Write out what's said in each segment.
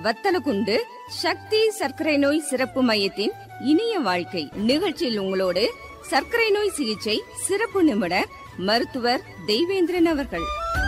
வத்தலகுண்டு சக்தி சர்க்கரை நோய் சிறப்பு மையத்தின் இனிய வாழ்க்கை நிகழ்ச்சியில் உங்களோடு சர்க்கரை நோய் சிகிச்சை சிறப்பு நிபுணர் மருத்துவர் தெய்வேந்திரன் அவர்கள்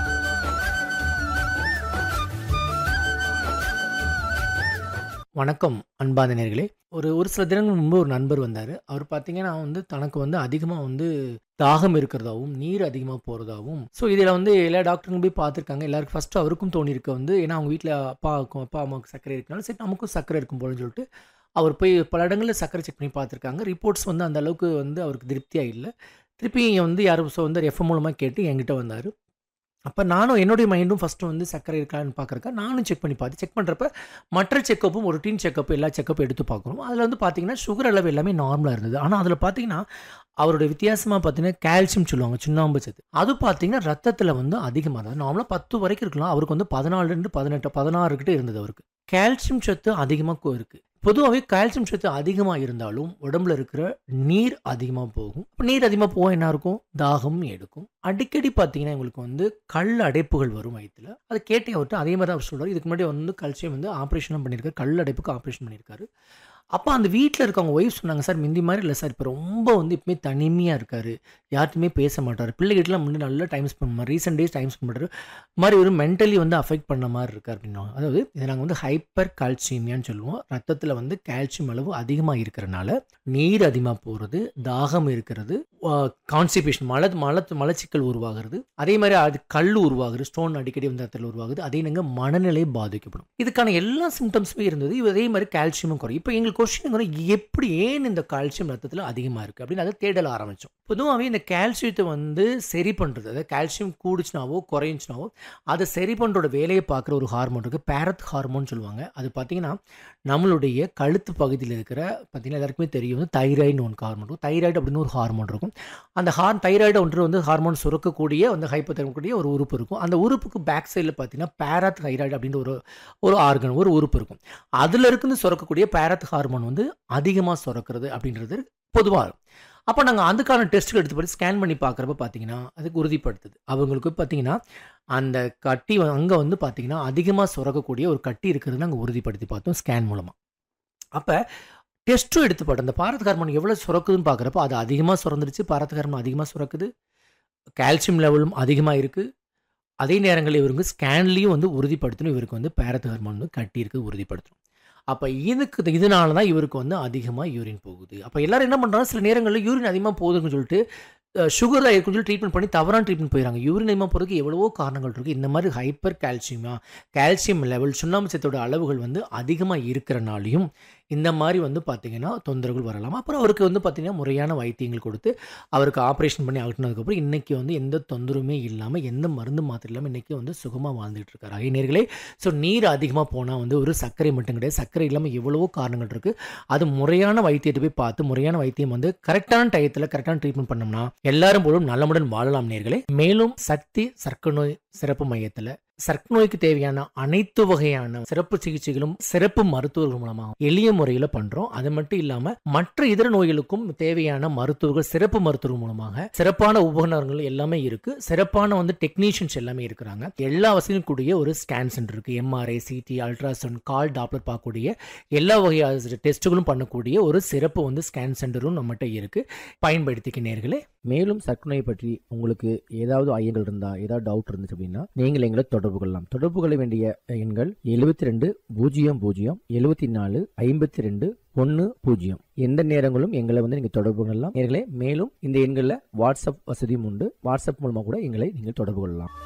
வணக்கம் அன்பான நேர்களே ஒரு ஒரு சில தினங்கள் முன்பு ஒரு நண்பர் வந்தார் அவர் பார்த்தீங்கன்னா வந்து தனக்கு வந்து அதிகமாக வந்து தாகம் இருக்கிறதாவும் நீர் அதிகமாக போகிறதாவும் ஸோ இதில் வந்து எல்லா டாக்டருங்களும் போய் பார்த்துருக்காங்க எல்லாருக்கும் ஃபஸ்ட்டு அவருக்கும் தோணியிருக்க வந்து ஏன்னா அவங்க வீட்டில் அப்பாவுக்கும் அப்பா அம்மாவுக்கு சர்க்கரை இருக்கனால சரி நமக்கும் சர்க்கரை இருக்கும் போலன்னு சொல்லிட்டு அவர் போய் பல இடங்களில் சர்க்கரை செக் பண்ணி பார்த்துருக்காங்க ரிப்போர்ட்ஸ் வந்து அந்த அளவுக்கு வந்து அவருக்கு திருப்தியாக இல்லை திருப்பி வந்து யாரும் ஸோ வந்து எஃப்எம் மூலமாக கேட்டு என்கிட்ட வந்தார் அப்போ நானும் என்னுடைய மைண்டும் ஃபஸ்ட்டு வந்து சர்க்கரை இருக்கான்னு பார்க்குறக்கா நானும் செக் பண்ணி பார்த்து செக் பண்ணுறப்ப மற்ற செக்கப்பும் ஒரு டீன் செக்கப் எல்லா செக்கப்பும் எடுத்து பார்க்குறோம் அதில் வந்து பார்த்தீங்கன்னா சுகர் அளவு எல்லாமே நார்மலாக இருந்தது ஆனால் அதில் பார்த்தீங்கன்னா அவருடைய வித்தியாசமாக பார்த்தீங்கன்னா கால்சியம் சொல்லுவாங்க சுண்ணாம்பு சத்து அது பார்த்தீங்கன்னா ரத்தத்தில் வந்து அதிகமாக இருந்தது நார்மலாக பத்து வரைக்கும் இருக்கலாம் அவருக்கு வந்து பதினாலுலேருந்து பதினெட்டு பதினாறு கிட்ட இருந்தது அவருக்கு கால்சியம் சத்து அதிகமாக இருக்குது பொதுவாகவே கால்சியம் சத்து அதிகமாக இருந்தாலும் உடம்புல இருக்கிற நீர் அதிகமாக போகும் இப்போ நீர் அதிகமாக போக என்ன இருக்கும் தாகம் எடுக்கும் அடிக்கடி பார்த்தீங்கன்னா எங்களுக்கு வந்து கல் அடைப்புகள் வரும் வயிற்றுல அதை கேட்டே அவர்கிட்ட அதே மாதிரி தான் அவர் சொல்கிறார் இதுக்கு முன்னாடி வந்து கல்சியம் வந்து ஆப்ரேஷனும் பண்ணியிருக்காரு கல் அடைப்புக்கு ஆப்ரேஷன் பண்ணியிருக்காரு அப்போ அந்த வீட்டில் இருக்கவங்க ஒய்ஃப் சொன்னாங்க சார் மிந்தி மாதிரி இல்லை சார் இப்போ ரொம்ப வந்து இப்போமே தனிமையாக இருக்கார் யார்ட்டுமே பேச மாட்டார் பிள்ளைகிட்டலாம் முன்னாடி நல்லா டைம் ஸ்பெண்ட் பண்ணுவார் ரீசெண்ட் டேஸ் டைம் ஸ்பெண்ட் பண்ணுறாரு மாதிரி ஒரு மென்டலி வந்து அஃபெக்ட் பண்ண மாதிரி இருக்கார் அப்படின்னா அதாவது இதை நாங்கள் வந்து ஹைப்பர் கால்சியமியான்னு சொல்லுவோம் ரத்தத்தில் வந்து கால்சியம் அளவு அதிகமாக இருக்கிறனால நீர் அதிகமாக போகிறது தாகம் இருக்கிறது கான்ஸ்டிபேஷன் மல மல மலச்சிக்கல் உருவாகிறது அதே மாதிரி அது கல் உருவாகுது ஸ்டோன் அடிக்கடி வந்து இடத்துல உருவாகுது அதே நாங்கள் மனநிலை பாதிக்கப்படும் இதுக்கான எல்லா சிம்டம்ஸுமே இருந்தது இதே மாதிரி கால்சியமும் குறையும் இப்போ எங்களுக்கு கொஸ்டின் கூட எப்படி ஏன் இந்த கால்சியம் ரத்தத்தில் அதிகமாக இருக்குது அப்படின்னு அதை தேடல ஆரம்பித்தோம் பொதுவாகவே இந்த கால்சியத்தை வந்து சரி பண்ணுறது அதாவது கால்சியம் கூடுச்சுனாவோ குறைஞ்சுனாவோ அதை சரி பண்ணுறோட வேலையை பார்க்குற ஒரு ஹார்மோன் இருக்குது பேரத் ஹார்மோன் சொல்லுவாங்க அது பார்த்தீங்கன்னா நம்மளுடைய கழுத்து பகுதியில் இருக்கிற பார்த்தீங்கன்னா எல்லாருக்குமே தெரியும் வந்து தைராய்டு ஒன்று ஹார்மோன் இருக்கும் தைராய்டு அப்படின்னு ஒரு ஹார்மோன் இருக்கும் அந்த ஹார் தைராய்டு ஒன்று வந்து ஹார்மோன் சுரக்கக்கூடிய வந்து ஹைப்போதர்மக்கூடிய ஒரு உறுப்பு இருக்கும் அந்த உறுப்புக்கு பேக் சைடில் பார்த்தீங்கன்னா பேராத் தைராய்டு அப்படின்ற ஒரு ஒரு ஆர்கன் ஒரு உறுப்பு இருக்கும் அதில் இருந்து சுரக்கக்கூடிய பேராத் ஹார்மோன் வந்து அதிகமாக சுரக்கிறது அப்படின்றது பொதுவாக அப்போ நாங்கள் அதுக்கான டெஸ்ட்டுகள் எடுத்து ஸ்கேன் பண்ணி பார்க்குறப்ப பார்த்தீங்கன்னா அதுக்கு உறுதிப்படுத்துது அவங்களுக்கு பார்த்தீங்கன்னா அந்த கட்டி அங்கே வந்து பார்த்தீங்கன்னா அதிகமாக சுரக்கக்கூடிய ஒரு கட்டி இருக்கிறது நாங்கள் உறுதிப்படுத்தி பார்த்தோம் ஸ்கேன் மூலமாக அப்போ டெஸ்ட்டும் எடுத்து பார்த்தோம் அந்த பாரத் ஹார்மோன் எவ்வளோ சுரக்குதுன்னு பார்க்குறப்போ அது அதிகமாக சுரந்துருச்சு பாரத் ஹார்மோன் அதிகமாக சுரக்குது கால்சியம் லெவலும் அதிகமாக இருக்குது அதே நேரங்களில் இவருக்கு ஸ்கேன்லேயும் வந்து உறுதிப்படுத்தணும் இவருக்கு வந்து பேரத் ஹார்மோன் வந்து கட்டியிருக்கு உறுதிப்படுத்தணும் அப்போ இதுக்கு இதனால தான் இவருக்கு வந்து அதிகமாக யூரின் போகுது அப்போ எல்லாரும் என்ன பண்ணுறாங்க சில நேரங்களில் யூரின் அதிகமாக போகுதுன்னு சொல்லிட்டு சுகரில் இருக்குன்னு சொல்லி ட்ரீட்மெண்ட் பண்ணி தவறான ட்ரீட்மெண்ட் போயிடறாங்க யூரின் அதிகமாக போகிறதுக்கு எவ்வளவோ காரணங்கள் இருக்குது இந்த மாதிரி ஹைப்பர் கால்சியமா கால்சியம் லெவல் சுண்ணாம்பு சத்தோட அளவுகள் வந்து அதிகமாக இருக்கிறனாலையும் இந்த மாதிரி வந்து பார்த்திங்கன்னா தொந்தரவுகள் வரலாம் அப்புறம் அவருக்கு வந்து பார்த்திங்கன்னா முறையான வைத்தியங்கள் கொடுத்து அவருக்கு ஆப்ரேஷன் பண்ணி அகட்டினதுக்கப்புறம் இன்றைக்கி வந்து எந்த தொந்தரவுமே இல்லாமல் எந்த மருந்து மாத்திரை இல்லாமல் இன்றைக்கி வந்து சுகமாக வாழ்ந்துட்டு இருக்காரு ஐநேர்களே ஸோ நீர் அதிகமாக போனால் வந்து ஒரு சர்க்கரை மட்டும் கிடையாது சர்க்கரை இல்லாமல் எவ்வளவோ காரணங்கள் இருக்குது அது முறையான வைத்தியத்தை போய் பார்த்து முறையான வைத்தியம் வந்து கரெக்டான டயத்தில் கரெக்டான ட்ரீட்மெண்ட் பண்ணோம்னா எல்லாரும் போலும் நலமுடன் வாழலாம் நேர்களே மேலும் சக்தி சர்க்கரை நோய் சிறப்பு மையத்தில் சர்க் நோய்க்கு தேவையான அனைத்து வகையான சிறப்பு சிகிச்சைகளும் சிறப்பு மருத்துவர்கள் மூலமாக எளிய முறையில் பண்றோம் அது மட்டும் இல்லாம மற்ற இதர நோய்களுக்கும் தேவையான மருத்துவர்கள் சிறப்பு மருத்துவர்கள் மூலமாக சிறப்பான உபகரணங்கள் எல்லாமே இருக்கு சிறப்பான வந்து டெக்னீஷியன்ஸ் எல்லாமே இருக்கிறாங்க எல்லா வசதியும் கூடிய ஒரு ஸ்கேன் சென்டர் இருக்கு எம்ஆர்ஐ சிடி அல்ட்ராசவுண்ட் கால் டாப்லர் பார்க்கக்கூடிய எல்லா வகையான டெஸ்ட்டுகளும் பண்ணக்கூடிய ஒரு சிறப்பு வந்து ஸ்கேன் சென்டரும் நம்மகிட்ட இருக்கு பயன்படுத்திக்க நேர்களே மேலும் சர்க்கரை நோயை பற்றி உங்களுக்கு ஏதாவது ஐயங்கள் இருந்தா ஏதாவது டவுட் இருந்துச்சு அப்படின்னா நீங்கள் எங்களை தொடர்பு கொள்ளலாம் தொடர்பு கொள்ள வேண்டிய எண்கள் எழுபத்தி ரெண்டு பூஜ்ஜியம் பூஜ்ஜியம் எழுபத்தி நாலு ஐம்பத்தி ரெண்டு ஒன்று பூஜ்ஜியம் எந்த நேரங்களும் எங்களை வந்து நீங்கள் தொடர்பு கொள்ளலாம் நேர்களே மேலும் இந்த எண்களில் வாட்ஸ்அப் வசதியும் உண்டு வாட்ஸ்அப் மூலமாக கூட எங்களை நீங்கள் தொடர்பு கொள்ளலாம்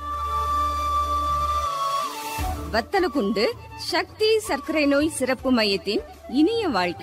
வத்தலகுண்டு சக்தி சர்க்கரை நோய் சிறப்பு மையத்தின் இனிய வாழ்க்கை